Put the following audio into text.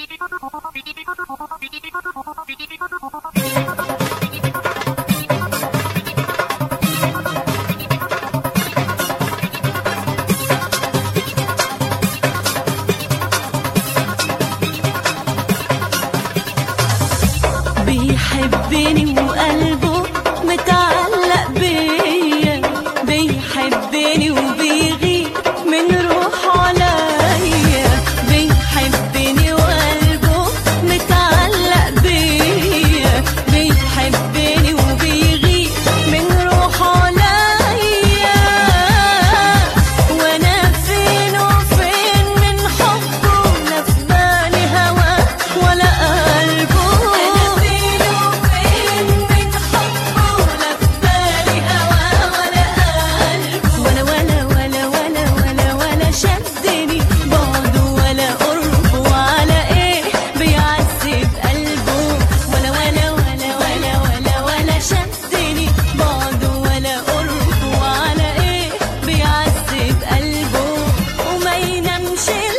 بيحبني وقلبه متعلق بيا بيحبني وبيغيب من روحه عليا بيحبني وقلبه متعلق بيا بيحبني وبيغيب من روحه عليا وانا فين وفين من حبه لا في بالي هوا ولا قلبه انا فين وفين من حبه لا في بالي هوا ولا قلبه ولا ولا ولا ولا ولا ولا شدني بعده ولا قربه وعلى ايه بيعذب قلبه ولا ولا ولا ولا ولا ولا شدني بعده ولا قربه وعلى ايه بيعذب قلبه وما ينامش